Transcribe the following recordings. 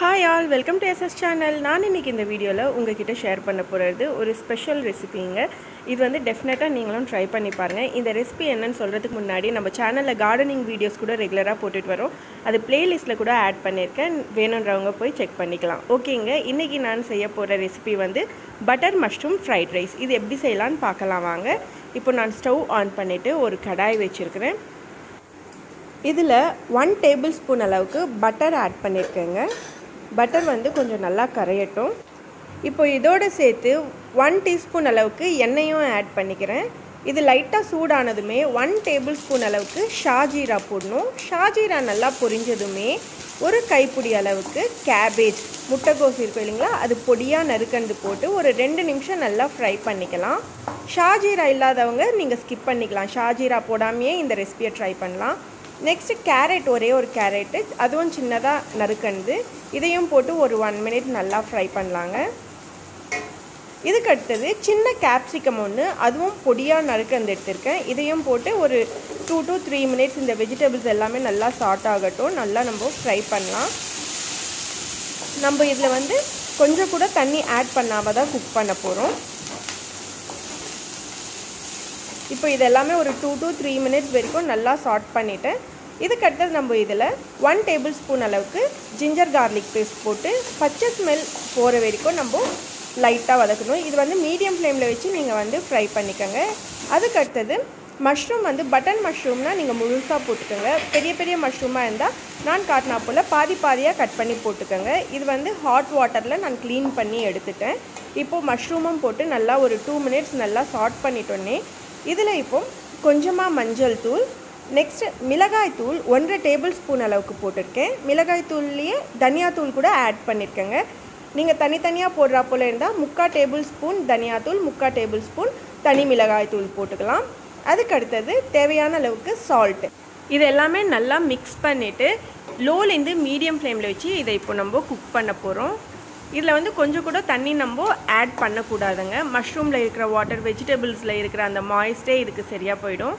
hi all welcome to SS channel நான் இன்றைக்கி இந்த வீடியோவில் உங்ககிட்ட ஷேர் பண்ண போகிறது ஒரு ஸ்பெஷல் ரெசிபிங்க இது வந்து டெஃபினட்டாக நீங்களும் ட்ரை பண்ணி பாருங்கள் இந்த ரெசிபி என்னன்னு சொல்கிறதுக்கு முன்னாடி நம்ம சேனலில் கார்டனிங் வீடியோஸ் கூட ரெகுலராக போட்டுட்டு வரோம் அது பிளேலிஸ்ட்டில் கூட ஆட் பண்ணியிருக்கேன் வேணுன்றவங்க போய் செக் பண்ணிக்கலாம் ஓகேங்க இன்றைக்கி நான் செய்ய போகிற ரெசிபி வந்து பட்டர் மஷ்ரூம் ஃப்ரைட் ரைஸ் இது எப்படி செய்யலான்னு பார்க்கலாம் வாங்க இப்போ நான் ஸ்டவ் ஆன் பண்ணிவிட்டு ஒரு கடாய் வச்சுருக்கிறேன் இதில் ஒன் டேபிள் ஸ்பூன் அளவுக்கு பட்டர் ஆட் பண்ணியிருக்கேங்க பட்டர் வந்து கொஞ்சம் நல்லா கரையட்டும் இப்போ இதோடு சேர்த்து ஒன் டீஸ்பூன் அளவுக்கு எண்ணெயும் ஆட் பண்ணிக்கிறேன் இது லைட்டாக சூடானதுமே ஒன் டேபிள் ஸ்பூன் அளவுக்கு ஷாஜீரா போடணும் ஷாஜீரா நல்லா பொரிஞ்சதுமே ஒரு கைப்பிடி அளவுக்கு கேபேஜ் முட்டைக்கோஸ் இருக்கும் இல்லைங்களா அது பொடியாக நறுக்கண்டு போட்டு ஒரு ரெண்டு நிமிஷம் நல்லா ஃப்ரை பண்ணிக்கலாம் ஷாஜீரா இல்லாதவங்க நீங்கள் ஸ்கிப் பண்ணிக்கலாம் ஷாஜீரா போடாமையே இந்த ரெசிபியை ட்ரை பண்ணலாம் நெக்ஸ்ட்டு கேரட் ஒரே ஒரு கேரட்டு அதுவும் சின்னதாக நறுக்கண்டு இதையும் போட்டு ஒரு ஒன் மினிட் நல்லா ஃப்ரை பண்ணலாங்க இதுக்கு அடுத்தது சின்ன கேப்சிகம் ஒன்று அதுவும் பொடியாக நறுக்கந்து எடுத்திருக்கேன் இதையும் போட்டு ஒரு டூ டு த்ரீ மினிட்ஸ் இந்த வெஜிடபிள்ஸ் எல்லாமே நல்லா சாட் ஆகட்டும் நல்லா நம்ம ஃப்ரை பண்ணலாம் நம்ம இதில் வந்து கொஞ்சம் கூட தண்ணி ஆட் பண்ணாமல் தான் குக் பண்ண போகிறோம் இப்போ இது எல்லாமே ஒரு டூ டு த்ரீ மினிட்ஸ் வரைக்கும் நல்லா சாட் பண்ணிவிட்டேன் இதுக்கு அடுத்தது நம்ம இதில் ஒன் டேபிள் ஸ்பூன் அளவுக்கு ஜிஞ்சர் கார்லிக் பேஸ்ட் போட்டு பச்சை ஸ்மெல் போகிற வரைக்கும் நம்ம லைட்டாக வதக்கணும் இது வந்து மீடியம் ஃப்ளேமில் வச்சு நீங்கள் வந்து ஃப்ரை பண்ணிக்கோங்க அதுக்கு அடுத்தது மஷ்ரூம் வந்து பட்டன் மஷ்ரூம்னால் நீங்கள் முழுசாக போட்டுக்கோங்க பெரிய பெரிய மஷ்ரூமாக இருந்தால் நான் காட்டினா போல் பாதி பாதியாக கட் பண்ணி போட்டுக்கோங்க இது வந்து ஹாட் வாட்டரில் நான் க்ளீன் பண்ணி எடுத்துட்டேன் இப்போது மஷ்ரூமும் போட்டு நல்லா ஒரு டூ மினிட்ஸ் நல்லா சாட் பண்ணிட்டோன்னே இதில் இப்போ கொஞ்சமாக மஞ்சள் தூள் நெக்ஸ்ட்டு மிளகாய் தூள் ஒன்றரை டேபிள் ஸ்பூன் அளவுக்கு போட்டிருக்கேன் மிளகாய் தூள்லேயே தனியாத்தூள் கூட ஆட் பண்ணியிருக்கேங்க நீங்கள் தனித்தனியாக போடுறா போல் இருந்தால் முக்கால் டேபிள் ஸ்பூன் தனியாத்தூள் முக்கால் டேபிள் ஸ்பூன் தனி மிளகாய் தூள் போட்டுக்கலாம் அதுக்கு அடுத்தது தேவையான அளவுக்கு சால்ட்டு இது எல்லாமே நல்லா மிக்ஸ் பண்ணிவிட்டு லோலேருந்து மீடியம் ஃப்ளேமில் வச்சு இதை இப்போ நம்ம குக் பண்ண போகிறோம் இதில் வந்து கொஞ்சம் கூட தண்ணி நம்ம ஆட் பண்ணக்கூடாதுங்க மஷ்ரூமில் இருக்கிற வாட்டர் வெஜிடபிள்ஸில் இருக்கிற அந்த மாய்ஸ்டே இதுக்கு சரியாக போயிடும்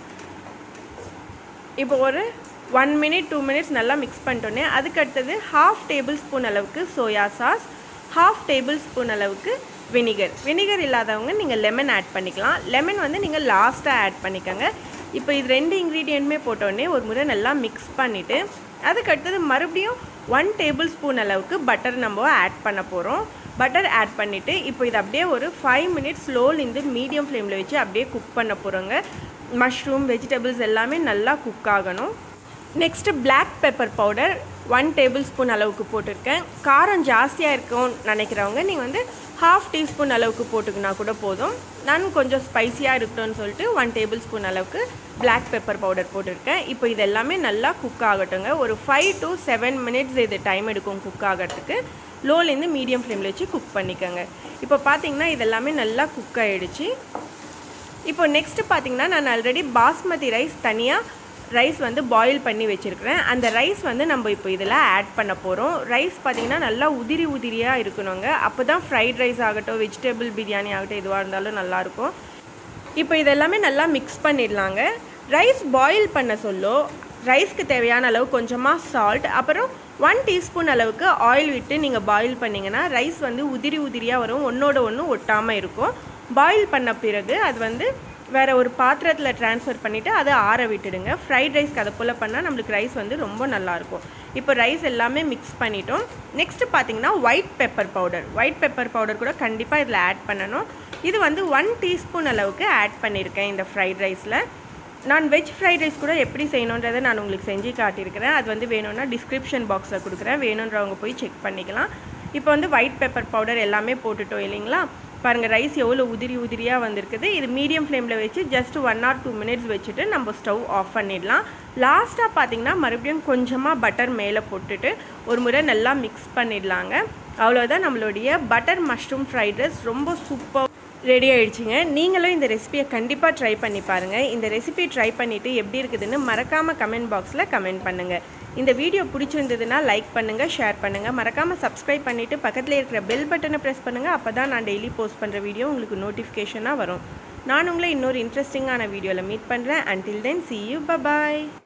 இப்போ ஒரு ஒன் மினிட் டூ மினிட்ஸ் நல்லா மிக்ஸ் பண்ணிட்டோன்னே அதுக்கு அடுத்தது ஹாஃப் டேபிள் ஸ்பூன் அளவுக்கு soya sauce half tablespoon அளவுக்கு வினிகர் வினிகர் இல்லாதவங்க நீங்கள் லெமன் ஆட் பண்ணிக்கலாம் லெமன் வந்து நீங்கள் லாஸ்ட்டாக ஆட் பண்ணிக்கோங்க இப்போ இது ரெண்டு இன்க்ரீடியண்ட்டுமே போட்டோடனே ஒரு முறை நல்லா மிக்ஸ் பண்ணிவிட்டு அதுக்கு அடுத்தது மறுபடியும் ஒன் டேபிள் ஸ்பூன் அளவுக்கு பட்டர் நம்ம ஆட் பண்ண போகிறோம் பட்டர் ஆட் பண்ணிவிட்டு இப்போ இது அப்படியே ஒரு ஃபைவ் மினிட்ஸ் ஸ்லோலேருந்து மீடியம் ஃப்ளேமில் வச்சு அப்படியே குக் பண்ண போகிறோங்க மஷ்ரூம் வெஜிடபிள்ஸ் எல்லாமே நல்லா குக் ஆகணும் next black pepper powder one tablespoon அளவுக்கு போட்டிருக்கேன் காரம் ஜாஸ்தியாக இருக்கும்னு நினைக்கிறவங்க நீங்கள் வந்து ஹாஃப் டீஸ்பூன் அளவுக்கு போட்டுக்கினா கூட போதும் நான் கொஞ்சம் ஸ்பைஸியாக இருக்கட்டும்னு சொல்லிட்டு ஒன் டேபிள் ஸ்பூன் அளவுக்கு பிளாக் பெப்பர் பவுடர் போட்டிருக்கேன் இப்போ இது எல்லாமே நல்லா குக் ஆகட்டுங்க ஒரு ஃபைவ் டு செவன் மினிட்ஸ் இது டைம் எடுக்கும் குக் ஆகிறதுக்கு லோலேருந்து மீடியம் ஃப்ளேமில் வச்சு குக் பண்ணிக்கோங்க இப்போ பார்த்தீங்கன்னா இதெல்லாமே நல்லா குக் ஆகிடுச்சு இப்போ நெக்ஸ்ட்டு பார்த்தீங்கன்னா நான் ஆல்ரெடி பாஸ்மதி ரைஸ் தனியாக ரைஸ் வந்து பாயில் பண்ணி வச்சுருக்கிறேன் அந்த ரைஸ் வந்து நம்ம இப்போ இதில் ஆட் பண்ண போகிறோம் ரைஸ் பார்த்திங்கன்னா நல்லா உதிரி உதிரியாக இருக்கணுங்க அப்போ தான் ஃப்ரைட் ரைஸ் ஆகட்டும் வெஜிடபிள் பிரியாணி ஆகட்டும் எதுவாக இருந்தாலும் நல்லாயிருக்கும் இப்போ இதெல்லாமே நல்லா மிக்ஸ் பண்ணிடலாங்க ரைஸ் பாயில் பண்ண சொல்லோ ரைஸ்க்கு தேவையான அளவு கொஞ்சமாக சால்ட் அப்புறம் ஒன் டீஸ்பூன் அளவுக்கு ஆயில் விட்டு நீங்கள் பாயில் பண்ணிங்கன்னா ரைஸ் வந்து உதிரி உதிரியாக வரும் ஒன்றோட ஒன்று ஒட்டாமல் இருக்கும் பாயில் பண்ண பிறகு அது வந்து வேறு ஒரு பாத்திரத்தில் ட்ரான்ஸ்ஃபர் பண்ணிவிட்டு அதை ஆற விட்டுடுங்க ஃப்ரைட் ரைஸ்க்கு அதை போல் பண்ணால் நம்மளுக்கு ரைஸ் வந்து ரொம்ப நல்லாயிருக்கும் இப்போ ரைஸ் எல்லாமே மிக்ஸ் பண்ணிட்டோம் நெக்ஸ்ட்டு பார்த்தீங்கன்னா white pepper powder white pepper powder கூட கண்டிப்பாக இதில் ஆட் பண்ணணும் இது வந்து ஒன் டீஸ்பூன் அளவுக்கு ஆட் பண்ணியிருக்கேன் இந்த ஃப்ரைட் ரைஸில் நான் வெஜ் ஃப்ரைட் ரைஸ் கூட எப்படி செய்யணுன்றதை நான் உங்களுக்கு செஞ்சு காட்டியிருக்கிறேன் அது வந்து வேணும்னா டிஸ்கிரிப்ஷன் பாக்ஸில் கொடுக்குறேன் வேணுன்றவங்க போய் செக் பண்ணிக்கலாம் இப்போ வந்து ஒயிட் பெப்பர் பவுடர் எல்லாமே போட்டுட்டோம் இல்லைங்களா பாருங்கள் ரைஸ் எவ்வளோ உதிரி உதிரியாக வந்திருக்குது இது மீடியம் ஃப்ளேமில் வச்சு just one or two minutes வச்சுட்டு நம்ம ஸ்டவ் ஆஃப் பண்ணிடலாம் லாஸ்ட்டாக பார்த்தீங்கன்னா மறுபடியும் கொஞ்சமாக பட்டர் மேலே போட்டுட்டு ஒரு முறை நல்லா மிக்ஸ் பண்ணிடலாங்க அவ்வளோதான் நம்மளுடைய பட்டர் மஷ்ரூம் ஃப்ரைட் ரைஸ் ரொம்ப சூப்பர் ரெடி ஆயிடுச்சுங்க நீங்களும் இந்த ரெசிபியை கண்டிப்பாக ட்ரை பண்ணி பாருங்கள் இந்த ரெசிபி ட்ரை பண்ணிவிட்டு எப்படி இருக்குதுன்னு மறக்காமல் கமெண்ட் பாக்ஸில் கமெண்ட் பண்ணுங்கள் இந்த வீடியோ பிடிச்சிருந்ததுன்னா லைக் பண்ணுங்கள் ஷேர் பண்ணுங்கள் மறக்காமல் சப்ஸ்கிரைப் பண்ணிவிட்டு பக்கத்தில் இருக்கிற பெல் பட்டனை ப்ரெஸ் பண்ணுங்கள் அப்போ தான் நான் டெய்லி போஸ்ட் பண்ணுற வீடியோ உங்களுக்கு நோட்டிஃபிகேஷனாக வரும் நான் உங்களை இன்னொரு இன்ட்ரெஸ்டிங்கான வீடியோவில் மீட் பண்ணுறேன் until then see you bye bye